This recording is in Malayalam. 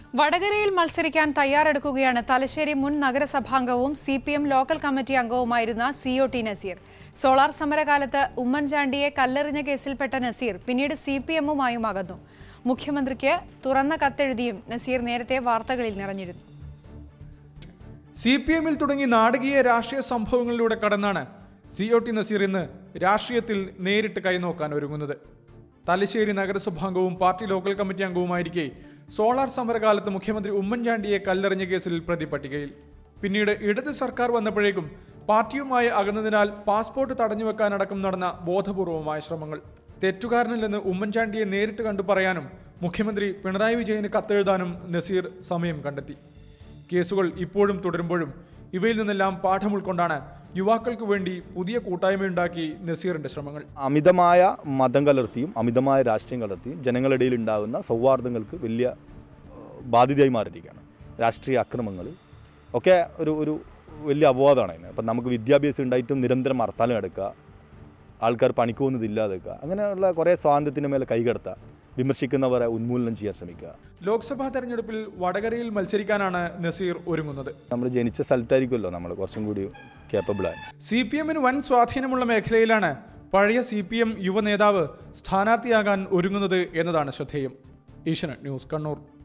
വടകരയിൽ മത്സരിക്കാൻ തയ്യാറെടുക്കുകയാണ് തലശ്ശേരി മുൻ നഗരസഭാംഗവും C P M local committee അംഗവുമായിരുന്ന C O T Naseer solar സമരകാലത്ത് ഉമ്മൻചാണ്ടിയെ കല്ലെറിഞ്ഞ കേസിൽപ്പെട്ട നസീർ പിന്നീട് സി പി എമ്മുമായും അകന്നു മുഖ്യമന്ത്രിക്ക് തുറന്ന കത്തെഴുതിയും നസീർ നേരത്തെ വാർത്തകളിൽ നിറഞ്ഞിരുന്നു സി പി എമ്മിൽ തുടങ്ങി നാടകീയ രാഷ്ട്രീയ സംഭവങ്ങളിലൂടെ കടന്നാണ് സി ഒ ടി നസീർ ഇന്ന് രാഷ്ട്രീയത്തിൽ നേരിട്ട് കൈനോക്കാൻ ഒരുങ്ങുന്നത് തലശ്ശേരി നഗരസഭാംഗവും പാർട്ടി ലോക്കൽ കമ്മിറ്റി അംഗവുമായിരിക്കെ സോളാർ സമരകാലത്ത് മുഖ്യമന്ത്രി ഉമ്മൻചാണ്ടിയെ കല്ലെറിഞ്ഞ കേസിൽ പ്രതിപട്ടികയിൽ പിന്നീട് ഇടത് സർക്കാർ വന്നപ്പോഴേക്കും പാർട്ടിയുമായി അകന്നതിനാൽ പാസ്പോർട്ട് തടഞ്ഞുവെക്കാനടക്കം നടന്ന ബോധപൂർവമായ ശ്രമങ്ങൾ തെറ്റുകാരനില്ലെന്ന് ഉമ്മൻചാണ്ടിയെ നേരിട്ട് കണ്ടു പറയാനും മുഖ്യമന്ത്രി പിണറായി വിജയന് കത്തെഴുതാനും നസീർ സമയം കണ്ടെത്തി കേസുകൾ ഇപ്പോഴും തുടരുമ്പോഴും ഇവയിൽ നിന്നെല്ലാം പാഠം ഉൾക്കൊണ്ടാണ് യുവാക്കൾക്ക് വേണ്ടി പുതിയ കൂട്ടായ്മയുണ്ടാക്കി നസീറിന്റെ ശ്രമങ്ങൾ അമിതമായ മതം കലർത്തിയും അമിതമായ രാഷ്ട്രീയം കലർത്തിയും ജനങ്ങളിടയിൽ ഉണ്ടാകുന്ന സൗഹാർദ്ദങ്ങൾക്ക് വലിയ ഏഹ്, ബാധ്യതയായി മാറിയിരിക്കുകയാണ് രാഷ്ട്രീയ അക്രമങ്ങൾ ഒക്കെ ഒരു ഒരു വലിയ അപവാദമാണ് അതിന് അപ്പം നമുക്ക് വിദ്യാഭ്യാസം ഉണ്ടായിട്ടും നിരന്തരം ഹർത്താൽ നടക്കുക ആൾക്കാർ പണിക്ക് പോകുന്നതില്ലാതെക്കുക അങ്ങനെയുള്ള കുറേ സ്വാതന്ത്ര്യത്തിൻ്റെ മേലെ കൈകടത്തുക വിമർശിക്കുന്നവരെ ഉന്മൂലനം ചെയ്യാൻ ശ്രമിക്കുക ലോക്സഭാ തെരഞ്ഞെടുപ്പിൽ വടകരയിൽ മത്സരിക്കാനാണ് നസീർ ഒരുങ്ങുന്നത് നമ്മൾ ജനിച്ച സ്ഥലത്തായിരിക്കുമല്ലോ നമ്മൾ കുറച്ചും കൂടി കേപ്പബിളായി സി പി എമ്മിന് വൻ സ്വാധീനമുള്ള മേഖലയിലാണ് പഴയ സി പി എം യുവ നേതാവ് സ്ഥാനാർത്ഥിയാകാൻ ഒരുങ്ങുന്നത് എന്നതാണ് ശ്രദ്ധേയം ഏഷ്യനെറ്റ് ന്യൂസ് കണ്ണൂർ